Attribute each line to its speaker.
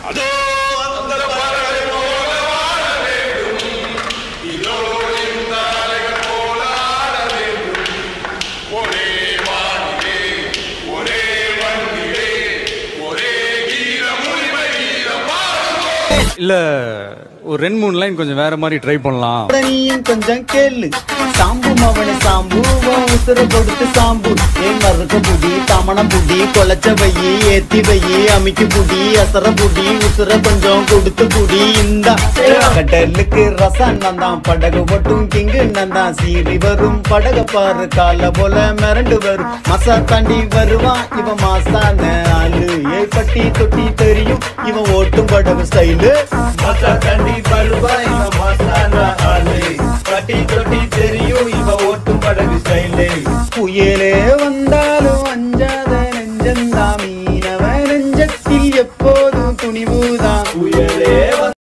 Speaker 1: அதோ அந்த பறவை போல வாழ வேண்டும் இதோ இந்த அலைகள் போல ஆட வேண்டும் ஒரே வானிலே ஒரே வண்டிலே ஒரே கீதம் உரிமை கீதம் பாடுவோம்
Speaker 2: இல்ல ஒரு ரெண்டு மூணு லைன் கொஞ்சம் வேற மாதிரி ட்ரை பண்ணலாம்
Speaker 3: நீயும் கொஞ்சம் கேளு சாம்பு மவன சாம்பு உன் உசுர கொடுத்து சாம்பு ஏன் மறுக்க புடி தமணம் புடி கொலைச்ச வையி ஏத்தி வையி அமைக்கு புடி அசர புடி உசுர கொஞ்சம் கொடுத்து புடி இந்த கடலுக்கு ரசம் தான் படகு ஒட்டும் கிங்கு தான் சீறி வரும் படக பாரு கால போல மிரண்டு வரும் மசா தாண்டி வருவான் இவன் மாசான ஆளு ஏய் பட்டி தொட்டி தெரியும் இவன் ஓட்டும் படகு ஸ்டைலு மசா தாண்டி வருவான் இவன் மாசான ஆளு பட்டி தொட்டி தெரியும் இவன் ஓட்டும் படகு ஸ்டைலு புயலே வந்தாலும் அஞ்சாத நெஞ்சந்தா மீனவன் நெஞ்சத்தில் எப்போதும் துணிவுதான் புயலே